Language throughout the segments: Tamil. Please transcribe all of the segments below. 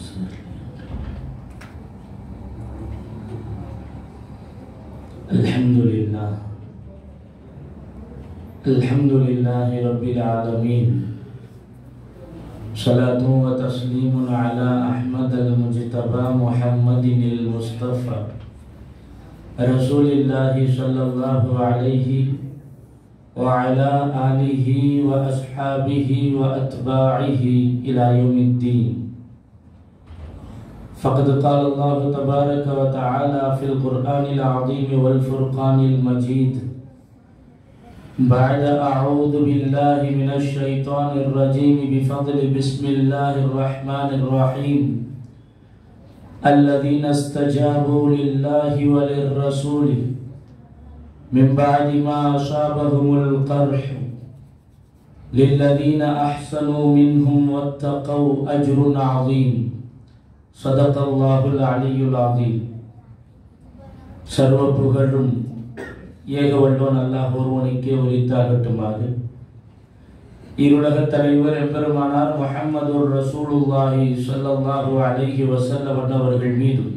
الحمد لله الحمد لله رب العالمين صلاة وتسليم على أحمد المجتبى محمد المصطفى رسول الله صلى الله عليه وعلى آله وأصحابه وأتباعه إلى يوم الدين فقد قال الله تبارك وتعالى في القرآن العظيم والفرقان المجيد بعد أعوذ بالله من الشيطان الرجيم بفضل بسم الله الرحمن الرحيم الذين استجابوا لله وللرسول من بعد ما أصابهم القرح للذين أحسنوا منهم واتقوا أجر عظيم صدق الله العلي العظيم சர்வ புகழும் ஏக வல்லோன் அல்லாஹ் ஒருவனுக்கே உரித்தாகட்டுமாக இருளக தலைவர் எம்பெருமானார் முஹம்மது ரசூலுல்லாஹி ஸல்லல்லாஹு அலைஹி வஸல்லம் அவர்கள் மீதும்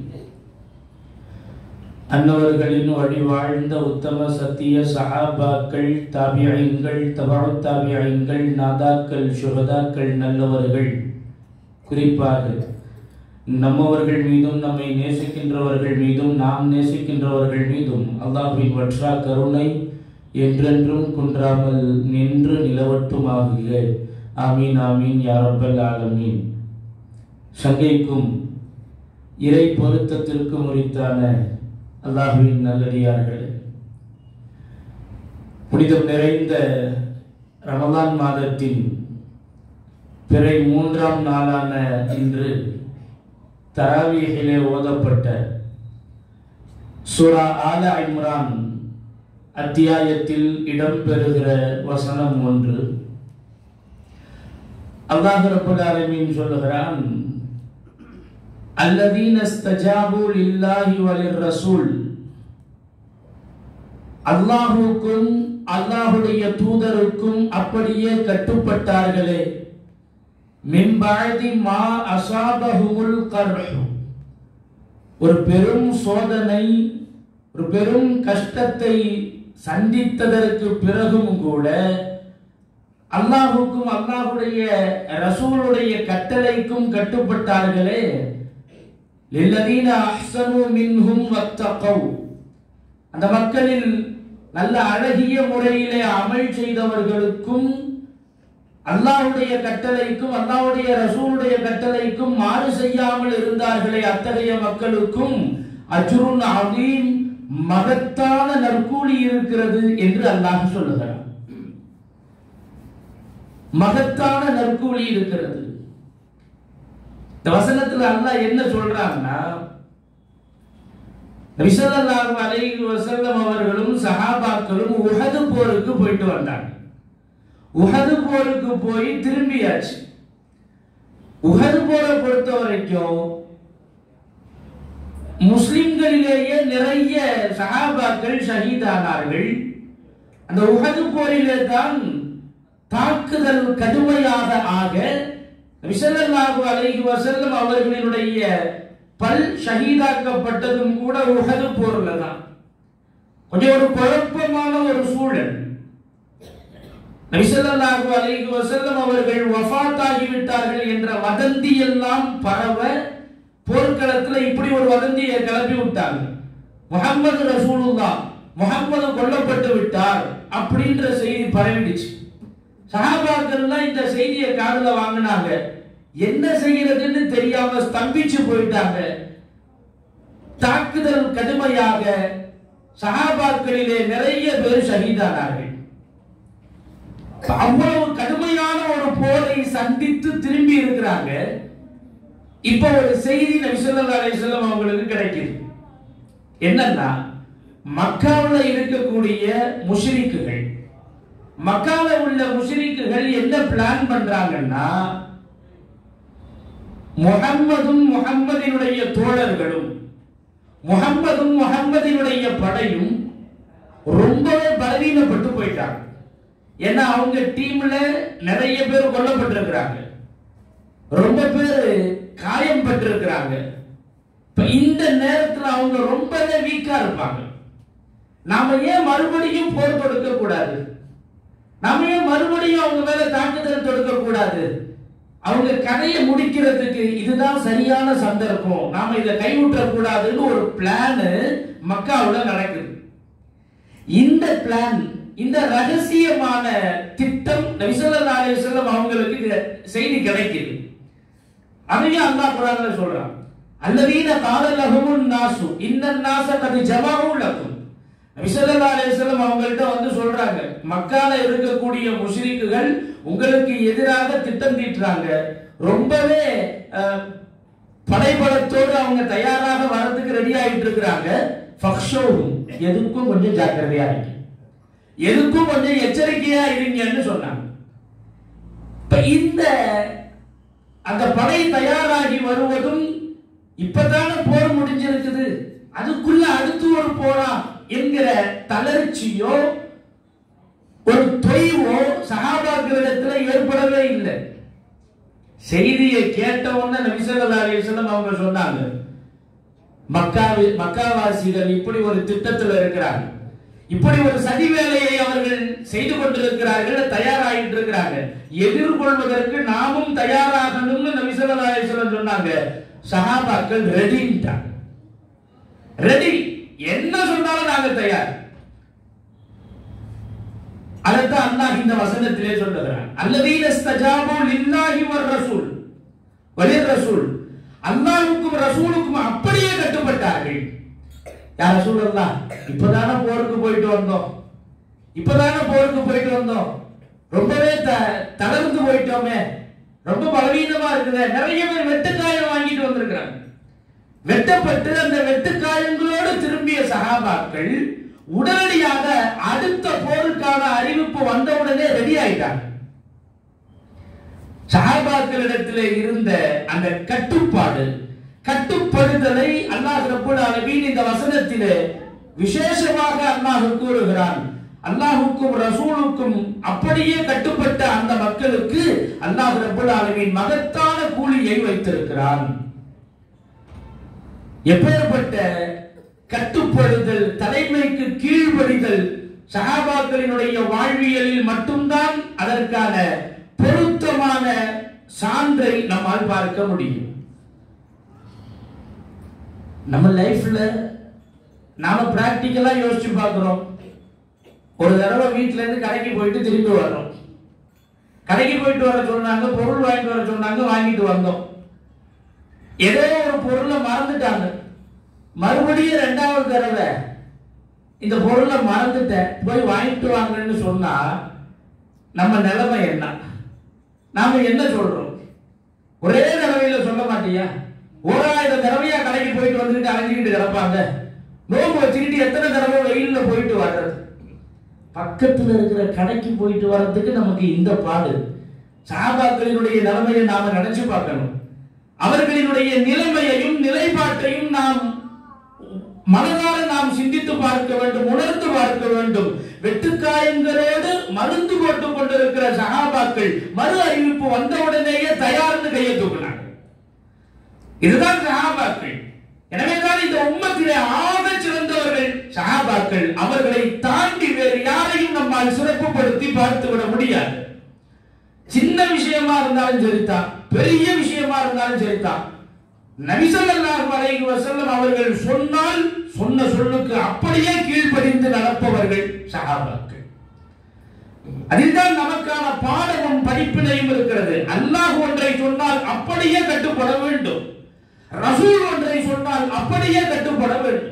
அன்னவர்களின் வழி வாழ்ந்த உத்தம சத்திய சஹாபாக்கள் தாபியங்கள் தபாவு தாபியங்கள் நாதாக்கள் சுகதாக்கள் நல்லவர்கள் குறிப்பாக நம்மவர்கள் மீதும் நம்மை நேசிக்கின்றவர்கள் மீதும் நாம் நேசிக்கின்றவர்கள் மீதும் அல்லாஹுவின் வற்றா கருணை என்றென்றும் குன்றாமல் நின்று நிலவட்டுமாகுக ஆமீன் ஆமீன் யாரப்பல் ஆலமீன் சங்கைக்கும் இறை பொருத்தத்திற்கும் உரித்தான அல்லாஹுவின் நல்லடியார்களே புனிதம் நிறைந்த ரமலான் மாதத்தின் பிறை மூன்றாம் நாளான இன்று தராவீகிலே ஓதப்பட்ட சூரா ஆல இம்ரான் அத்தியாயத்தில் இடம்பெறுகிற வசனம் ஒன்று அல்லாஹ் ரப்பல் ஆலமீன் சொல்லுகிறான் அல்லதீன ஸ்தஜாபு லில்லாஹி வலிர் ரசூல் அல்லாஹுக்கும் அல்லாஹுடைய தூதருக்கும் அப்படியே கட்டுப்பட்டார்களே மின்பாழ்தி மா அசாபஹுமுல் கர்ஹு ஒரு பெரும் சோதனை ஒரு பெரும் கஷ்டத்தை சந்தித்ததற்கு பிறகும் கூட அல்லாஹுக்கும் அல்லாஹுடைய ரசூலுடைய கட்டளைக்கும் கட்டுப்பட்டார்களே லில்லதீன அஹ்சனு மின்ஹும் வத்தகவ் அந்த மக்களில் நல்ல அழகிய முறையிலே அமல் செய்தவர்களுக்கும் அல்லாஹுடைய கட்டளைக்கும் அல்லாஹுடைய ரசூலுடைய கட்டளைக்கும் மாறு செய்யாமல் இருந்தார்களே அத்தகைய மக்களுக்கும் அஜுருன் அதீம் மகத்தான நற்கூலி இருக்கிறது என்று அல்லாஹ் சொல்லுகிறான் மகத்தான நற்கூலி இருக்கிறது இந்த வசனத்துல அல்லாஹ் என்ன சொல்றாங்கன்னா நபிசல்லாஹு அலைஹி வஸல்லம் அவர்களும் சஹாபாக்களும் உஹது போருக்கு போயிட்டு வந்தாங்க உஹது போருக்கு போய் திரும்பியாச்சு உஹது போரை பொறுத்த வரைக்கும் முஸ்லிம்களிலேயே நிறைய சஹாபாக்கள் ஷஹீதானார்கள் அந்த உஹது போரிலே தான் தாக்குதல் கடுமையாக ஆக விசல்லாஹு அலைஹி வஸல்லம் அவர்களினுடைய பல் ஷஹீதாக்கப்பட்டதும் கூட உஹது போர்ல தான் கொஞ்சம் ஒரு குழப்பமான ஒரு சூழல் நபிசல்லாஹு அலைஹி வஸல்லம் அவர்கள் வஃபாத் ஆகிவிட்டார்கள் என்ற வதந்தி எல்லாம் பரவ போர்க்களத்துல இப்படி ஒரு வதந்தியை கிளப்பி விட்டாங்க முகமது ரசூலுல்லா முகமது கொல்லப்பட்டு விட்டார் அப்படின்ற செய்தி பரவிடுச்சு சஹாபாக்கள்லாம் இந்த செய்தியை காதுல வாங்கினாங்க என்ன செய்யறதுன்னு தெரியாம ஸ்தம்பிச்சு போயிட்டாங்க தாக்குதல் கடுமையாக சஹாபாக்களிலே நிறைய பேர் ஷஹீதானார்கள் அவ்வளவு கடுமையான ஒரு போரை சந்தித்து திரும்பி இருக்கிறாங்க இப்ப ஒரு செய்தி நபி ஸல்லல்லாஹு அலைஹி வஸல்லம் அவங்களுக்கு கிடைக்குது என்னன்னா மக்காவுல இருக்கக்கூடிய முஷ்ரிக்குகள் மக்கால உள்ள முஷ்ரிக்குகள் என்ன பிளான் பண்றாங்கன்னா முகம்மதும் முகம்மதினுடைய தோழர்களும் முகம்மதும் முகம்மதினுடைய படையும் ரொம்பவே பலவீனப்பட்டு போயிட்டாங்க ஏன்னா அவங்க டீம்ல நிறைய பேர் கொல்லப்பட்டிருக்கிறாங்க ரொம்ப பேர் காயம் அடிமைப்பட்டிருக்கிறாங்க இப்ப இந்த நேரத்துல அவங்க ரொம்பவே வீக்கா இருப்பாங்க நாம ஏன் மறுபடியும் போர் தொடுக்க கூடாது நாம ஏன் மறுபடியும் அவங்க மேல தாக்குதல் தொடுக்க கூடாது அவங்க கதையை முடிக்கிறதுக்கு இதுதான் சரியான சந்தர்ப்பம் நாம இதை கைவிட்ட கூடாதுன்னு ஒரு பிளான் மக்காவுல நடக்குது இந்த பிளான் இந்த ரகசியமான திட்டம் நபிசல்லா அலிஸ்லாம் அவங்களுக்கு இந்த செய்தி கிடைக்குது அதையும் அல்லாஹ் குரான்ல சொல்றான் அல்லதீன காலலஹுமுன் நாசு இன்னன் நாச கது ஜமாவு லக்கும் நபிசல்லா அலிஸ்லாம் அவங்கள்ட்ட வந்து சொல்றாங்க மக்கால இருக்கக்கூடிய முஷ்ரிக்குகள் உங்களுக்கு எதிராக திட்டம் தீட்டுறாங்க ரொம்பவே அஹ், படைபலத்தோடு அவங்க தயாராக வரதுக்கு ரெடி ஆயிட்டு இருக்கிறாங்க ஃபக்ஷோவும் எதுக்கும் கொஞ்சம் ஜாக்கிரதையா இருங்க எதுக்கும் கொஞ்சம் எச்சரிக்கையா இருங்கன்னு சொன்னாங்க இப்ப இந்த அந்த படை தயாராகி வருவதும் இப்பதானே போர் முடிஞ்சிருக்குது அதுக்குள்ள அடுத்து ஒரு போரா என்கிற தளர்ச்சியோ ஒரு தொய்வோ சகாபாக்களிடத்துல ஏற்படவே இல்லை செய்தியை கேட்ட உடனே நபிசல்லா அலிஸ்லாம் அவங்க சொன்னாங்க மக்காவி மக்காவாசிகள் இப்படி ஒரு திட்டத்தில் இருக்கிறாங்க இப்படி ஒரு சதி வேலையை அவர்கள் செய்து கொண்டிருக்கிறார்கள் தயாராகிட்டு இருக்கிறாங்க எதிர்கொள்வதற்கு நாமும் தயாராகணும்னு நபிசல்லா அலிஸ்லாம் சொன்னாங்க சஹாபாக்கள் ரெடின்ட்டாங்க ரெடி என்ன சொன்னாலும் நாங்க தயார் அதைத்தான் அல்லாஹ் இந்த வசனத்திலே சொல்லுகிறான் அல்லதீன ஸ்தஜாபு லில்லாஹி வர் ரசூல் வலிர் ரசூல் அல்லாஹ்வுக்கும் ரசூலுக்கும் அப்படியே கட்டுப்பட்டார்கள் யார் ரசூலுல்லாஹ் இப்பதானே போருக்கு போயிட்டு வந்தோம் இப்பதானே போருக்கு போயிட்டு வந்தோம் ரொம்பவே த- தளர்ந்து போயிட்டோமே ரொம்ப பலவீனமா இருக்குதே நிறைய பேர் வெட்டுக்காயம் வாங்கிட்டு வந்திருக்கிறாங்க வெட்டப்பட்டு அந்த வெட்டுக்காயங்களோடு திரும்பிய சகாபாக்கள் உடனடியாக அடுத்த போருக்கான அறிவிப்பு வந்தவுடனே ரெடி ஆயிட்டாங்க சஹாபாக்களிடத்தில் இருந்த அந்த கட்டுப்பாடு கட்டுப்படுதலை அல்லாஹ் ரப்பல் ஆலமீன் இந்த வசனத்திலே விசேஷமாக அல்லாஹ் கூறுகிறான் அல்லாஹுக்கும் ரசூலுக்கும் அப்படியே கட்டுப்பட்ட அந்த மக்களுக்கு அல்லாஹ் ரப்பல் ஆலமீன் மகத்தான கூலியை வைத்திருக்கிறான் எப்பேற்பட்ட கட்டுப்படுதல் தலைமைக்கு கீழ்ப்படிதல் சகாபாக்களினுடைய வாழ்வியலில் மட்டும்தான் அதற்கான பொருத்தமான சான்றை நம்மால் பார்க்க முடியும் நம்ம லைஃப்ல நாம பிராக்டிக்கலா யோசிச்சு பார்க்கிறோம் ஒரு தடவை வீட்ல இருந்து கடைக்கு போயிட்டு திரும்பி வர்றோம் கடைக்கு போயிட்டு வர சொன்னாங்க பொருள் வாங்கிட்டு வர சொன்னாங்க வாங்கிட்டு வந்தோம் ஏதோ ஒரு பொருளை மறந்துட்டாங்க மறுபடியும் ரெண்டாவது தடவை இந்த பொருளை மறந்துட்டேன் போய் வாங்கிட்டு வாங்கன்னு சொன்னா நம்ம நிலைமை என்ன நாம என்ன சொல்றோம் ஒரே தடவையில சொல்ல மாட்டியா ஓராயிரம் தடவையா கடைக்கு போயிட்டு வந்துட்டு அலைஞ்சிக்கிட்டு கிடப்பாங்க நோம்பு வச்சுக்கிட்டு எத்தனை தடவை வெயில்ல போயிட்டு வர்றது பக்கத்துல இருக்கிற கடைக்கு போயிட்டு வர்றதுக்கு நமக்கு இந்த பாடு சாபாக்களினுடைய நிலைமையை நாம நினைச்சு பார்க்கணும் அவர்களினுடைய நிலைமையையும் நிலைப்பாட்டையும் நாம் மனதார நாம் சிந்தித்து பார்க்க வேண்டும் உணர்ந்து பார்க்க வேண்டும் வெட்டுக்காயங்களோடு மருந்து போட்டுக் கொண்டிருக்கிற சகாபாக்கள் மறு அறிவிப்பு வந்தவுடனேயே தயார்னு கையை தூக்கினாங்க இதுதான் சகாபாக்கள் எனவேதான் இந்த உம்மத்திலே ஆக சிறந்தவர்கள் சகாபாக்கள் அவர்களை தாண்டி வேறு யாரையும் நம்மால் சிறப்புப்படுத்தி பார்த்து விட முடியாது சின்ன விஷயமா இருந்தாலும் சரிதான் பெரிய விஷயமா இருந்தாலும் சரிதான் நபிசல்லாஹு அலைஹி வஸல்லம் அவர்கள் சொன்னால் சொன்ன சொல்லுக்கு அப்படியே கீழ்ப்படிந்து நடப்பவர்கள் சஹாபாக்கள் அதில்தான் நமக்கான பாடமும் படிப்பினையும் இருக்கிறது அல்லாஹ் ஒன்றை சொன்னால் அப்படியே கட்டுப்பட வேண்டும் ரசூல் ஒன்றை சொன்னால் அப்படியே கட்டுப்பட வேண்டும்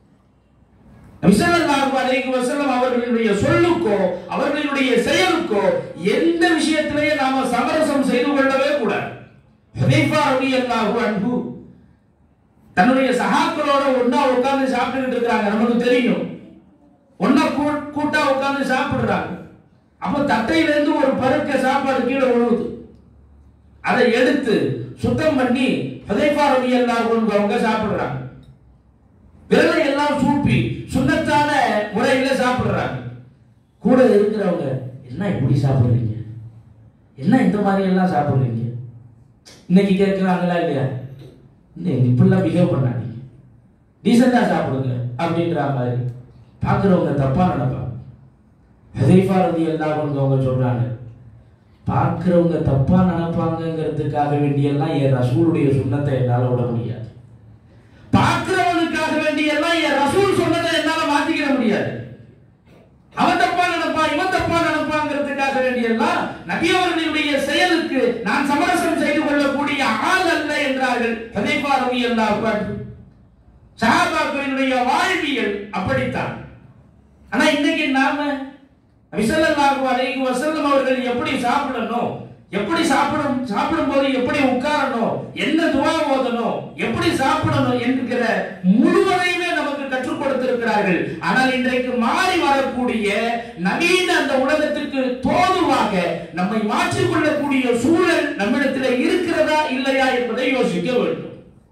நபிசல்லாஹு அலைஹி வஸல்லம் அவர்களுடைய சொல்லுக்கோ அவர்களுடைய செயலுக்கோ எந்த விஷயத்திலேயே நாம சமரசம் செய்து கொள்ளவே கூடாது ஹுதைஃபா ரலியல்லாஹு அன்ஹு தன்னுடைய சகாக்களோட ஒண்ணா உட்கார்ந்து சாப்பிட்டுக்கிட்டு இருக்காங்க நமக்கு தெரியும் ஒண்ணா கூ- கூட்டா உட்கார்ந்து சாப்பிடுறாங்க அப்ப தட்டையில இருந்து ஒரு பருக்க சாப்பாடு கீழே விழுவுது அதை எடுத்து சுத்தம் பண்ணி ஹுதைஃபா ரலியல்லாஹு அன்ஹு அவங்க சாப்பிடுறாங்க விரலை எல்லாம் சூப்பி சுண்ணத்தான முறையில சாப்பிடுறாங்க கூட இருக்கிறவங்க என்ன இப்படி சாப்பிடுறீங்க என்ன இந்த மாதிரி எல்லாம் சாப்பிடுறீங்க இன்னைக்கு கேட்கிறாங்களா இல்லையா இந்த இப்படிலாம் பிஹேவ் பண்ணாதீங்க டீசெண்டாக சாப்பிடுங்க அப்படின்ற மாதிரி பார்க்குறவங்க தப்பாக நடப்பாங்க ஹதீஃபா ரதி எல்லாம் அவங்க சொல்றாங்க பார்க்குறவங்க தப்பா நினைப்பாங்கங்கிறதுக்காக வேண்டியெல்லாம் என் ரசூலுடைய சுண்ணத்தை என்னால் விட முடியாது பார்க்கிறவனுக்காக வேண்டியெல்லாம் என் ரசூல் சொன்னதை என்னால மாத்திக்கிற முடியாது அவன் தப்பா நினைப்பான் இவன் தப்பா நினைப்பாங்கிறதுக்காக வேண்டியெல்லாம் நபி அவர்களுடைய செயலுக்கு நான் சமரசம் செய்து கொள்ளக்கூடிய ஆள் அல்ல என்றார்கள் ஹதீஃபா ரவி அல்லாஹ் சஹாபாக்களினுடைய வாழ்வியல் அப்படித்தான் ஆனா இன்னைக்கு நாம விசல்லாஹு அலைஹி வஸல்லம் அவர்கள் எப்படி சாப்பிடணும் எப்படி சாப்பிடும் சாப்பிடும்போது எப்படி உட்காரணும் என்ன துவா ஓதணும் எப்படி சாப்பிடணும் என்கிற முழுவதையுமே நமக்கு கற்றுக் கொடுத்திருக்கிறார்கள் ஆனால் இன்றைக்கு மாறி வரக்கூடிய நவீன அந்த உலகத்திற்கு தோதுவாக நம்மை மாற்றிக்கொள்ளக்கூடிய சூழல் நம்மிடத்தில் இருக்கிறதா இல்லையா என்பதை யோசிக்க வேண்டும்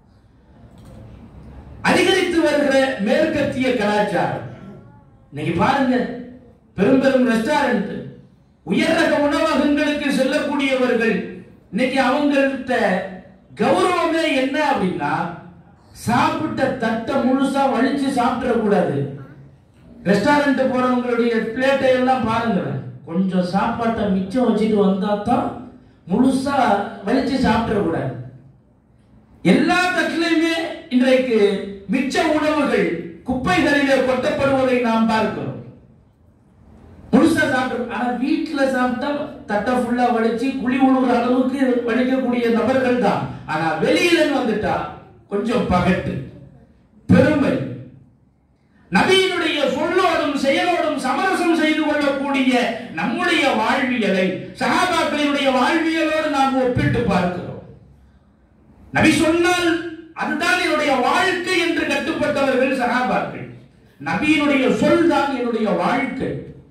அதிகரித்து வருகிற மேற்கத்திய கலாச்சாரம் இன்னைக்கு பாருங்க பெரும் பெரும் ரெஸ்டாரண்ட் உயர் ரக உணவகங்களுக்கு செல்லக்கூடியவர்கள் இன்னைக்கு அவங்கள்ட்ட கௌரவமே என்ன அப்படின்னா சாப்பிட்ட தட்டை முழுசா வலிச்சு சாப்பிடக்கூடாது ரெஸ்டாரண்ட் போறவங்களுடைய பிளேட்டை எல்லாம் பாருங்க கொஞ்சம் சாப்பாட்டை மிச்சம் வச்சுட்டு வந்தா தான் முழுசா வலிச்சு சாப்பிடக்கூடாது எல்லா தட்டிலையுமே இன்றைக்கு மிச்ச உணவுகள் குப்பைகளிலே கொட்டப்படுவதை நாம் பார்க்கிறோம் முழுசா சாப்பிட்டு ஆனா வீட்டுல சாப்பிட்டா தட்டை ஃபுல்லா வலிச்சு குழி உழுவுற அளவுக்கு வலிக்கக்கூடிய நபர்கள் தான் ஆனா வெளியில வந்துட்டா கொஞ்சம் பகட்டு பெருமை நபியினுடைய சொல்லோடும் செயலோடும் சமரசம் செய்து கொள்ளக்கூடிய நம்முடைய வாழ்வியலை சகாபாக்களினுடைய வாழ்வியலோடு நாம் ஒப்பிட்டு பார்க்கிறோம் நபி சொன்னால் அதுதான் என்னுடைய வாழ்க்கை என்று கட்டுப்பட்டவர்கள் சகாபாக்கள் நபியினுடைய சொல் தான் என்னுடைய வாழ்க்கை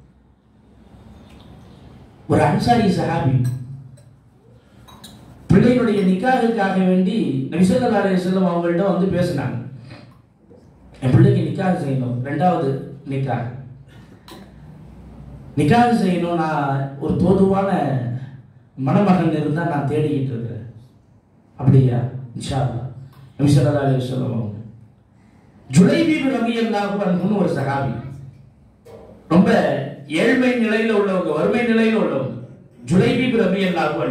ஒரு அன்சாரி சஹாபி பிள்ளைகளுடைய நிக்காகுக்காக வேண்டி நபிசல்லா அலையம் அவங்கள்ட்ட வந்து பேசினாங்க என் பிள்ளைக்கு நிக்காக செய்யணும் ரெண்டாவது நிக்காக நிக்காக செய்யணும் நான் ஒரு தோதுவான மணமகன் இருந்தால் நான் தேடிக்கிட்டு இருக்கிறேன் அப்படியா இன்ஷா அல்லா நபிசல்லா அலையம் அவங்க ஜுலைபீபு ரவி அல்லாஹு ஒரு சகாபி ரொம்ப ஏழ்மை நிலையில உள்ளவங்க வறுமை நிலையில உள்ளவங்க ஜுலைபீபு ரவி அல்லாஹு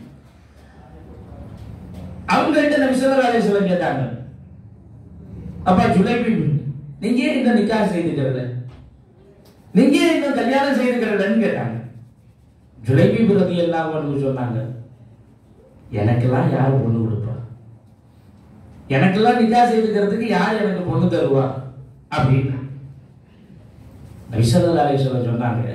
அவங்கள்ட்ட நபி ஸல்லல்லாஹு அலைஹி வஸல்லம் கேட்டாங்க அப்பா ஜுலைபீபு நீங்க ஏன் இந்த நிக்காஹ் செய்துக்கிறல நீங்க ஏன் இந்த கல்யாணம் செய்துக்கிறலன்னு கேட்டாங்க ஜுலைபீபு ரதி அல்லாஹு சொன்னாங்க எனக்கெல்லாம் யார் பொண்ணு கொடுப்பா எனக்கெல்லாம் நிக்கா செய்துக்கிறதுக்கு யார் எனக்கு பொண்ணு தருவா அப்படின்னு நபிசல்லா அலிஸ்வரம் சொன்னாங்க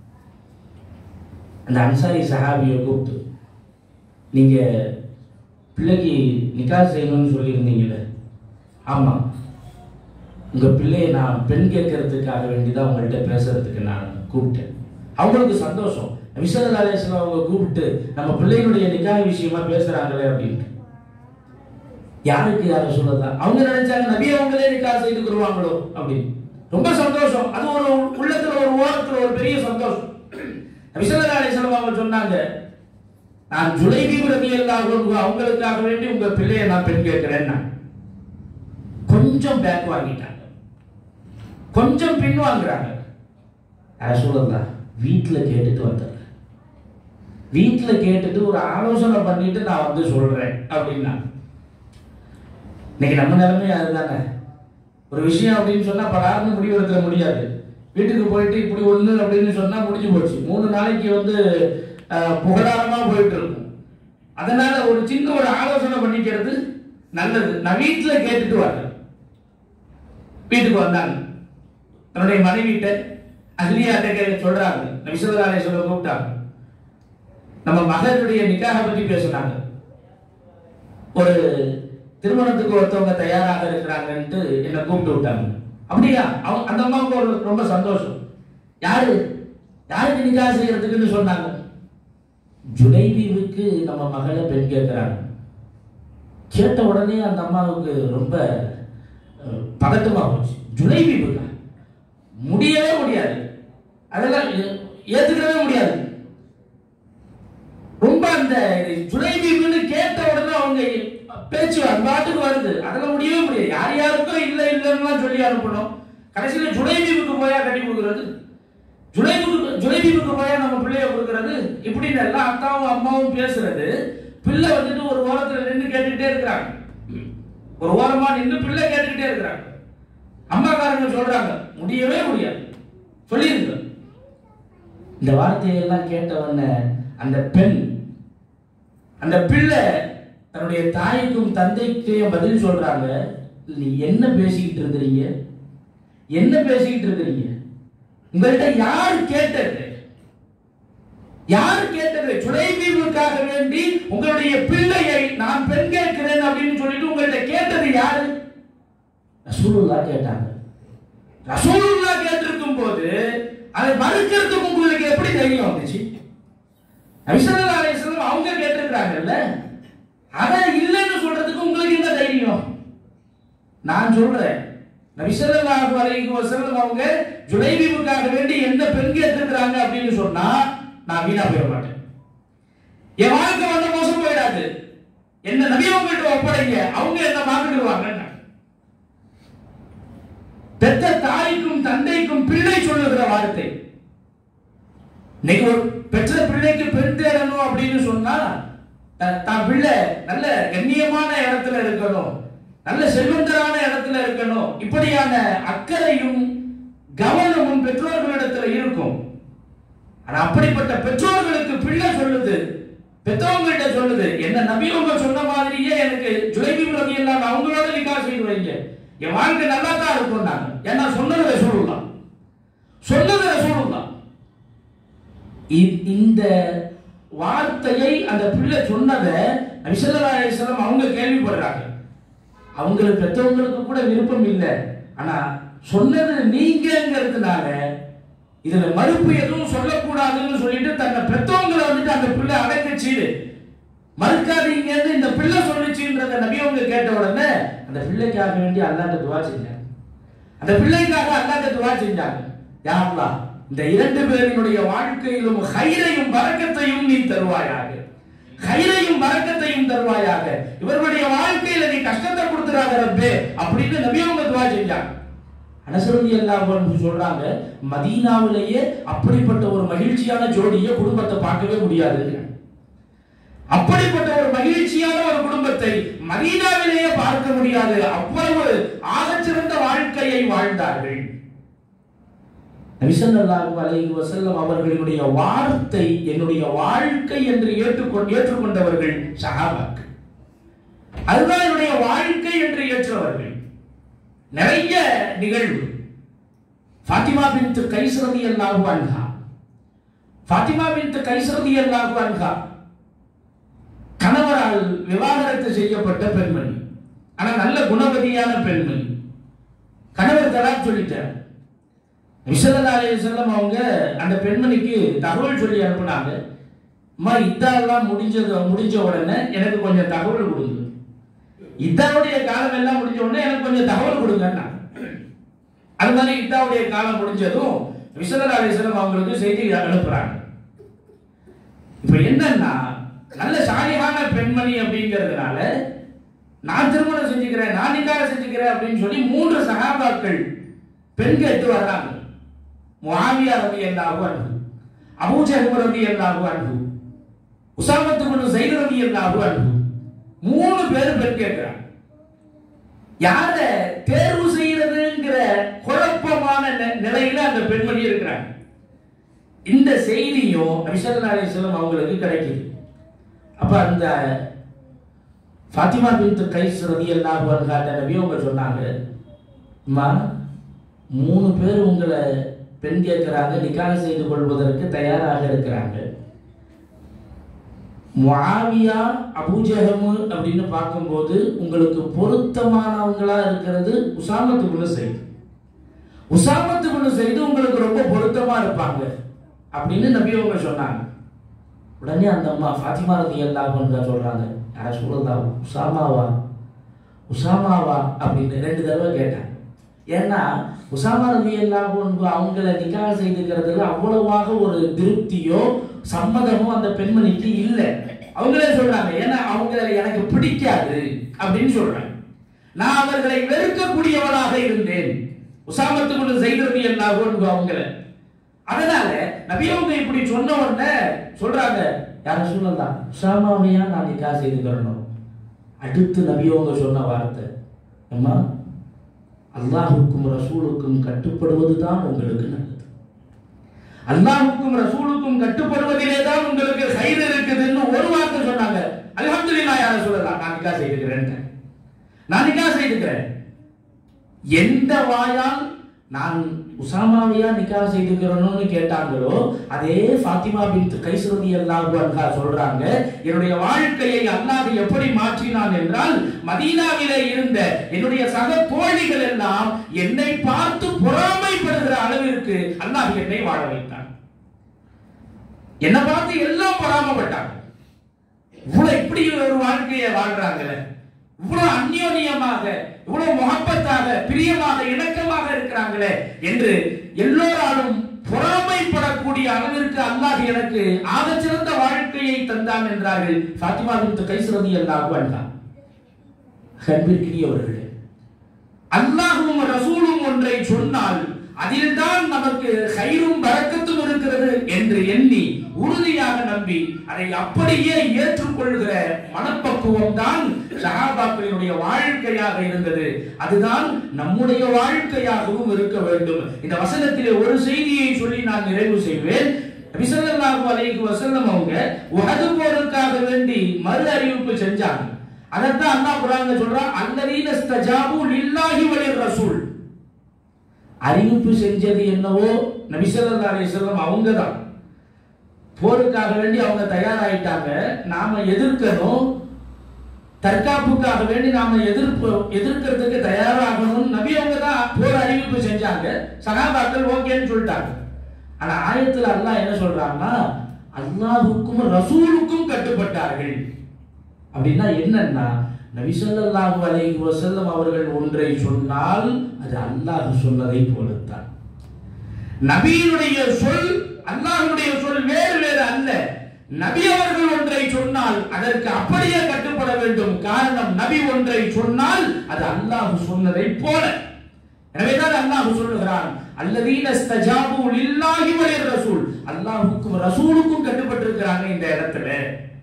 அந்த அன்சாரி சஹாபியை கூப்பிட்டு நீங்க பிள்ளைக்கு நிக்கா செய்யணும்னு சொல்லியிருந்தீங்கல்ல ஆமாம் உங்க பிள்ளையை நான் பெண் கேட்கறதுக்காக வேண்டி தான் உங்கள்கிட்ட பேசுறதுக்கு நான் கூப்பிட்டேன் அவங்களுக்கு சந்தோஷம் நபிசல்லா அலிஸ்வரம் அவங்க கூப்பிட்டு நம்ம பிள்ளைகளுடைய நிக்காக விஷயமா பேசுறாங்களே அப்படின்ட்டு யாருக்கு யார சொல்லலாம் அவங்க நினைச்சாங்க நபி அவங்களே நிக்கா செய்துக்குருவாங்களோ அப்படின்னு ரொம்ப சந்தோஷம் அது ஒரு உள்ளத்துல ஒரு ஓரத்துல ஒரு பெரிய சந்தோஷம் நபிசல்லா அலிஸ்லாம் அவங்க சொன்னாங்க நான் ஜுலைபி ரபி அவங்களுக்காக வேண்டி உங்க பிள்ளையை நான் பெண் கேட்கிறேன் கொஞ்சம் பேக் வாங்கிட்டாங்க கொஞ்சம் பின் வாங்குறாங்க சொல்லலாம் வீட்டில் கேட்டுட்டு வந்துடுறேன் வீட்டில் கேட்டுட்டு ஒரு ஆலோசனை பண்ணிட்டு நான் வந்து சொல்றேன் அப்படின்னா இன்னைக்கு நம்ம நிலைமை அதுதானே ஒரு விஷயம் அப்படின்னு சொன்னா பலாருன்னு முடிவெடுக்க முடியாது வீட்டுக்கு போயிட்டு இப்படி ஒண்ணு அப்படின்னு சொன்னா முடிஞ்சு போச்சு மூணு நாளைக்கு வந்து அஹ், புகழாரமா போயிட்டு இருக்கும் அதனால ஒரு சின்ன ஒரு ஆலோசனை பண்ணிக்கிறது நல்லது நான் வீட்டுல கேட்டுட்டு வரேன் வீட்டுக்கு வந்தாங்க தன்னுடைய மனைவிட்ட அஹ்லியாட்ட கே சொல்றாங்க நபிசல்லாலே சொல்ல கூப்பிட்டாங்க நம்ம மகனுடைய நிக்காக பத்தி பேசுனாங்க ஒரு திருமணத்துக்கு ஒருத்தவங்க தயாராக இருக்கிறாங்கன்ட்டு என்னை கூப்பிட்டு விட்டாங்க அப்படியா அவங்க அந்த அம்மாவுக்கு ஒரு ரொம்ப சந்தோஷம் யாரு யாருக்கு நிக்கா செய்யறதுக்குன்னு சொன்னாங்க ஜுலைபீவுக்கு நம்ம மகளை பெண் கேட்கிறாங்க கேட்ட உடனே அந்த அம்மாவுக்கு ரொம்ப அஹ், பதட்டமா போச்சு ஜுலைபீவுக்கா முடியவே முடியாது அதெல்லாம் ஏ- ஏத்துக்கவே முடியாது ரொம்ப அந்த ஜுலைபீப்னு கேட்ட உடனே அவங்க பேச்சு அது பாட்டுக்கு வருது அதுல முடியவே முடியாது யார் யாருக்கும் இல்ல இல்லைன்னு சொல்லி அனுப்பணும் கடைசியில ஜுலைபீபுக்கு போயா கட்டி கொடுக்கறது ஜுலைபுக்கு ஜுலைபீபுக்கு போயா நம்ம பிள்ளைய கொடுக்கறது இப்படின்னு எல்லாம் அத்தாவும் அம்மாவும் பேசுறது பிள்ளை வந்துட்டு ஒரு ஓரத்துல நின்று கேட்டுக்கிட்டே இருக்கிறாங்க ஒரு ஓரமா நின்று பிள்ளை கேட்டுக்கிட்டே இருக்கிறாங்க அம்மாக்காரங்க சொல்றாங்க முடியவே முடியாது சொல்லிருங்க இந்த வார்த்தையெல்லாம் கேட்டவன அந்த பெண் அந்த பிள்ளை தன்னுடைய தாய்க்கும் தந்தைக்கும் பதில் சொல்றாங்க நீ என்ன பேசிக்கிட்டு இருக்கிறீங்க என்ன பேசிக்கிட்டு இருக்கிறீங்க உங்கள்கிட்ட யார் கேட்டது யார் கேட்டது சுடைபீவுக்காக வேண்டி உங்களுடைய பிள்ளையை நான் பெண் கேட்கிறேன் அப்படின்னு சொல்லிட்டு உங்கள்கிட்ட கேட்டது யாரு ரசூலுல்லா கேட்டாங்க ரசூலுல்லா கேட்டிருக்கும் போது அதை மறுக்கிறதுக்கு உங்களுக்கு எப்படி தைரியம் வந்துச்சு நபிசல்லா அலைஹிஸ்ஸலாம் அவங்க கேட்டிருக்கிறாங்கல்ல அதை இல்லைன்னு சொல்றதுக்கு உங்களுக்கு என்ன தைரியம் நான் சொல்றேன் நபிசல்லாஹு அலைஹி வஸல்லம் அவங்க ஜுலைபீபுக்காக வேண்டி எந்த பெண் கேட்டிருக்கிறாங்க அப்படின்னு சொன்னா நான் வீணா போயிட மாட்டேன் என் வாழ்க்கை வந்து மோசம் போயிடாது என்ன நபி அவங்கள்ட்ட ஒப்படைங்க அவங்க என்ன மாத்திடுவாங்க பெத்த தாய்க்கும் தந்தைக்கும் பிள்ளை சொல்லுகிற வார்த்தை இன்னைக்கு ஒரு பெற்ற பிள்ளைக்கு பெண் தேடணும் அப்படின்னு சொன்னா த- தான் பிள்ளை நல்ல கண்ணியமான இடத்துல இருக்கணும் நல்ல செல்வந்தரான இடத்துல இருக்கணும் இப்படியான அக்கறையும் கவனமும் பெற்றோர்களிடத்துல இருக்கும் ஆனா அப்படிப்பட்ட பெற்றோர்களுக்கு பிள்ளை சொல்லுது பெற்றவங்கள்ட்ட சொல்லுது என்ன நபியவங்க சொன்ன மாதிரியே எனக்கு ஜுலைபி ரவி எல்லாம் அவங்களோட நிக்கா செய்து வைங்க என் வாழ்க்கை நல்லா தான் இருக்கும் நாங்க ஏன்னா சொன்னது ரசூலுல்லாஹ் சொன்னது ரசூலுல்லாஹ் இ- இந்த வார்த்தையை அந்த பிள்ளை சொன்னதை நபிசல்லா அலிஸ்லாம் அவங்க கேள்விப்படுறாங்க அவங்களுக்கு பெற்றவங்களுக்கு கூட விருப்பம் இல்லை ஆனா சொன்னது நீங்கிறதுனால இதுல மறுப்பு எதுவும் சொல்லக்கூடாதுன்னு சொல்லிட்டு தன்னை பெற்றவங்களை வந்துட்டு அந்த பிள்ளை அடக்கச்சு மறுக்காதீங்கன்னு இந்த பிள்ளை சொல்லுச்சுன்றத நபி அவங்க கேட்ட உடனே அந்த பிள்ளைக்காக வேண்டி அல்லாட்ட துவா செஞ்சாங்க அந்த பிள்ளைக்காக அல்லாட்ட துவா செஞ்சாங்க யா அல்லாஹ் இந்த இரண்டு பேரினுடைய வாழ்க்கையிலும் ஹைரையும் பரக்கத்தையும் நீ தருவாயாக ஹைரையும் பரக்கத்தையும் தருவாயாக இவர்களுடைய வாழ்க்கையில நீ கஷ்டத்தை கொடுத்துறாத ரப்பே அப்படின்னு நபி அவங்க துவா செஞ்சாங்க அனசரதி எல்லாம் சொல்றாங்க மதீனாவிலேயே அப்படிப்பட்ட ஒரு மகிழ்ச்சியான ஜோடியை குடும்பத்தை பார்க்கவே முடியாதுங்க அப்படிப்பட்ட ஒரு மகிழ்ச்சியான ஒரு குடும்பத்தை மதீனாவிலேயே பார்க்க முடியாது அவ்வளவு ஆகச்சிறந்த வாழ்க்கையை வாழ்ந்தார்கள் நபிசல்லாஹு அலைஹி வஸல்லம் அவர்களுடைய வார்த்தை என்னுடைய வாழ்க்கை என்று ஏற்றுக்கொண்டு ஏற்றுக்கொண்டவர்கள் சஹாபாக்கள் அதுதான் என்னுடைய வாழ்க்கை என்று ஏற்றவர்கள் நிறைய நிகழ்வு ஃபாத்திமா பின்த் கைஸ் ரலியல்லாஹு அன்ஹா ஃபாத்திமா பின்த் கைஸ் ரலியல்லாஹு அன்ஹா கணவரால் விவாகரத்து செய்யப்பட்ட பெண்மணி ஆனா நல்ல குணவதியான பெண்மணி கணவர் தலாக் சொல்லிட்டார் விசலதா செல்லம் அவங்க அந்த பெண்மணிக்கு தகவல் சொல்லி அனுப்புனாங்க அம்மா இதாலாம் முடிஞ்சது முடிஞ்ச உடனே எனக்கு கொஞ்சம் தகவல் கொடுங்க இதாவுடைய காலம் எல்லாம் முடிஞ்ச உடனே எனக்கு கொஞ்சம் தகவல் கொடுங்கன்னா அது மாதிரி இதாவுடைய காலம் முடிஞ்சதும் விசலதா செல்லம் அவங்களுக்கு செய்தி அனுப்புறாங்க இப்ப என்னன்னா நல்ல சாலிகான பெண்மணி அப்படிங்கிறதுனால நான் திருமணம் செஞ்சுக்கிறேன் நான் நிக்காக செஞ்சுக்கிறேன் அப்படின்னு சொல்லி மூன்று சகாபாக்கள் பெண் கேட்டு வர்றாங்க முஆவியா ரவி அல்லாஹு அன்ஹு அபூஜஹம் ரவி அல்லாஹு அன்ஹு உசாமத்து பின் ஸைத் ரவி அல்லாஹு அன்ஹு மூணு பேர் பெண் கேட்கிறாங்க யார தேர்வு செய்யறதுங்கிற குழப்பமான நி- நிலையில அந்த பெண்மணி இருக்கிறாங்க இந்த செய்தியும் நபிசல்லா அலிஸ்லாம் அவங்களுக்கு கிடைக்குது அப்ப அந்த ஃபாத்திமா பின்த் கைஸ் ரலியல்லாஹு அன்ஹா நபி அவங்க சொன்னாங்க அம்மா மூணு பேர் உங்களை பெண் கேட்கிறாங்க நிக்காக செய்து கொள்வதற்கு தயாராக இருக்கிறாங்க முஆவியா அபூஜஹமு அப்படின்னு பார்க்கும்போது உங்களுக்கு பொருத்தமானவங்களா இருக்கிறது உசாமத்து குண செய்து உசாமத்து குண செய்து உங்களுக்கு ரொம்ப பொருத்தமா இருப்பாங்க அப்படின்னு நபி அவங்க சொன்னாங்க உடனே அந்த அம்மா ஃபாத்திமா ரதி அல்லாஹ் சொல்றாங்க யார சொல்லுதா உசாமாவா உசாமாவா அப்படின்னு ரெண்டு தடவை கேட்டாங்க ஏன்னா உசாமா ரதி அல்லாஹ் அவங்கள நிக்காக செய்துக்கிறதுல அவ்வளவாக ஒரு திருப்தியோ சம்மதமோ அந்த பெண்மணிக்கு இல்லை அவங்களே சொல்றாங்க ஏன்னா அவங்க எனக்கு பிடிக்காது அப்படின்னு சொல்றாங்க நான் அவர்களை வெறுக்கக்கூடியவனாக இருந்தேன் உசாமத்து கொண்டு செய்கிறது எல்லாகும் அவங்கள அதனால நபி அவங்க இப்படி சொன்ன உடனே சொல்றாங்க யார சொல்லலாம் உசாமாவையா நான் நிக்கா செய்துக்கிறணும் அடுத்து நபி அவங்க சொன்ன வார்த்தை அம்மா அல்லாஹுக்கும் ரசூலுக்கும் கட்டுப்படுவது தான் உங்களுக்கு நல்லது அல்லாஹுக்கும் ரசூலுக்கும் கட்டுப்படுவதிலே தான் உங்களுக்கு கயிறு இருக்குதுன்னு ஒரு வார்த்தை சொன்னாங்க அல்ஹம்துலில்லாஹ் யார சொல்லலாம் நான் நிக்கா செய்துக்கிறேன் நான் நிக்கா செய்துக்கிறேன் எந்த வாயால் நான் உசாமாவையா நிக்கா செய்துக்கிறோம்னு கேட்டாங்களோ அதே ஃபாத்திமா பின் கைசுரதி அல்லாஹு அன்ஹா சொல்றாங்க என்னுடைய வாழ்க்கையை அல்லாஹ் எப்படி மாற்றினான் என்றால் மதீனாவிலே இருந்த என்னுடைய சக தோழிகள் எல்லாம் என்னை பார்த்து பொறாமைப்படுகிற அளவிற்கு அல்லாஹ் என்னை வாழ வைத்தான் என்னை பார்த்து எல்லாம் பொறாமப்பட்டாங்க இவ்வளவு இப்படி ஒரு வாழ்க்கையை வாழ்றாங்களே இவ்வளவு அந்யோன்யமாக இவ்வளவு முகப்பத்தாக பிரியமாக இணக்கமாக இருக்கிறாங்களே என்று எல்லோராலும் பொறாமைப்படக்கூடிய அளவிற்கு அல்லாஹ் எனக்கு ஆகச்சிறந்த வாழ்க்கையை தந்தான் என்றார்கள் ஃபாத்திமா பின் கைசுரதி அல்லாஹ் அன்ஹா அன்பிற்கினியவர்களே அல்லாஹும் ரசூலும் ஒன்றை சொன்னால் அதில்தான் நமக்கு கயிறும் பறக்கத்தும் இருக்கிறது என்று எண்ணி உறுதியாக நம்பி அதை அப்படியே ஏற்றுக்கொள்கிற மனப்பக்குவம் தான் சகாபாக்களினுடைய வாழ்க்கையாக இருந்தது அதுதான் நம்முடைய வாழ்க்கையாகவும் இருக்க வேண்டும் இந்த வசனத்திலே ஒரு செய்தியை சொல்லி நான் நிறைவு செய்வேன் நபிசல்லாஹு அலைஹி வஸல்லம் அவங்க உஹது போருக்காக வேண்டி மறு அறிவிப்பு செஞ்சாங்க அதைத்தான் அல்லாஹ் குர்ஆன்ல சொல்றான் அல்லதீன ஸ்தஜாபு லில்லாஹி வலிர் ரசூல் அறிவிப்பு செஞ்சது என்னவோ நபி ஸல்லல்லாஹு அலைஹி வஸல்லம் அவங்க தான் போருக்காக வேண்டி அவங்க தயாராயிட்டாங்க நாம எதிர்க்கணும் தற்காப்புக்காக வேண்டி நாம எதிர்ப்பு எதிர்க்கிறதுக்கு தயாராகணும் நபி அவங்க தான் போர் அறிவிப்பு செஞ்சாங்க சகாபாக்கள் ஓகேன்னு சொல்லிட்டாங்க ஆனா ஆயத்துல அல்லாஹ் என்ன சொல்றாங்கன்னா அல்லாஹுக்கும் ரசூலுக்கும் கட்டுப்பட்டார்கள் அப்படின்னா என்னன்னா நபி ஸல்லல்லாஹு அலைஹி வஸல்லம் அவர்கள் ஒன்றை சொன்னால் அது அல்லாஹ் சொன்னதை போலத்தான் நபியினுடைய சொல் அல்லாஹ்வுடைய சொல் வேறு வேறு அல்ல நபி அவர்கள் ஒன்றை சொன்னால் அதற்கு அப்படியே கட்டுப்பட வேண்டும் காரணம் நபி ஒன்றை சொன்னால் அது அல்லாஹ் சொன்னதை போல எனவேதான் அல்லாஹ் சொல்லுகிறான் அல்லதீன ஸ்தஜாபு லில்லாஹி வலிர் ரசூல் அல்லாஹ்வுக்கும் ரசூலுக்கும் கட்டுப்பட்டிருக்கிறாங்க இந்த இடத்துல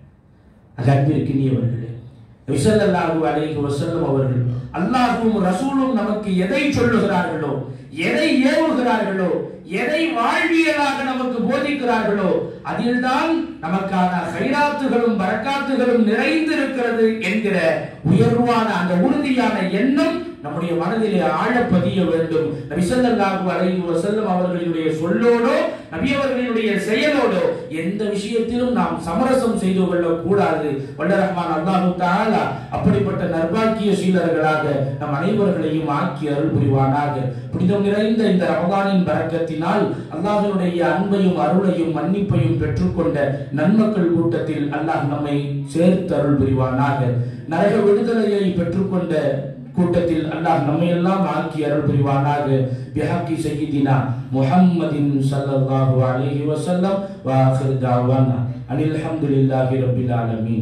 அன்பிற்கினியவர்களே விசல்லல்லாஹு அலைஹி வஸல்லம் அவர்கள் அல்லாஹ்வும் ரசூலும் நமக்கு எதை சொல்லுகிறார்களோ எதை ஏவுகிறார்களோ எதை வாழ்வியலாக நமக்கு போதிக்கிறார்களோ அதில்தான் நமக்கான ஹைராத்துகளும் பரக்காத்துகளும் நிறைந்திருக்கிறது என்கிற உயர்வான அந்த உறுதியான எண்ணம் நம்முடைய மனதிலே ஆழ பதிய வேண்டும் நபி ஸல்லல்லாஹு அலைஹி வஸல்லம் அவர்களுடைய சொல்லோடோ நபி அவர்களுடைய செயலோடோ எந்த விஷயத்திலும் நாம் சமரசம் செய்து கொள்ள கூடாது வல்ல ரஹ்மான் அல்லாஹு தஆலா அப்படிப்பட்ட நற்பாக்கிய சீலர்களாக நம் அனைவர்களையும் ஆக்கி அருள் புரிவானாக புனிதம் நிறைந்த இந்த ரமதானின் பரக்கத்தினால் அல்லாஹ்வினுடைய அன்பையும் அருளையும் மன்னிப்பையும் பெற்றுக்கொண்ட நன்மக்கள் கூட்டத்தில் அல்லாஹ் நம்மை சேர்த்து அருள் புரிவானாக நரக விடுதலையை பெற்றுக்கொண்ட கூட்டத்தில் அல்லாஹ் நம்மை எல்லாம் ஆக்கி அருள் புரிவானாக பிஹக்கி சையீதினா முஹம்மதின் ஸல்லல்லாஹு அலைஹி வஸல்லம் வ ஆகிர் தஅவானா அனில் ஹம்துலில்லாஹி ரப்பில் ஆலமீன்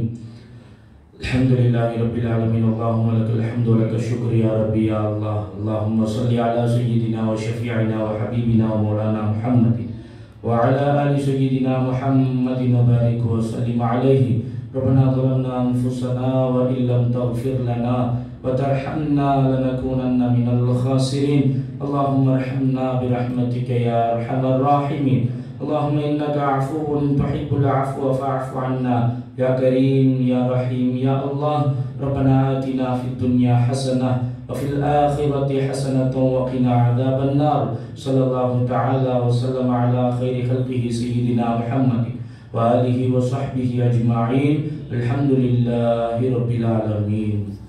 الحمد لله رب العالمين اللهم لك الحمد ولك الشكر يا ربي يا الله اللهم صل على سيدنا وشفيعنا وحبيبنا ومولانا محمد وعلى آل سيدنا محمد وبارك وسلم عليه ربنا ظلمنا أنفسنا وإن لم تغفر لنا وترحمنا لنكونن من الخاسرين اللهم ارحمنا برحمتك يا أرحم الراحمين اللهم إنك عفو تحب العفو فاعف عنا يا كريم يا رحيم يا الله ربنا آتنا في الدنيا حسنة وفي الآخرة حسنة وقنا عذاب النار صلى الله تعالى وسلم على خير خلقه سيدنا محمد وآله وصحبه أجمعين الحمد لله رب العالمين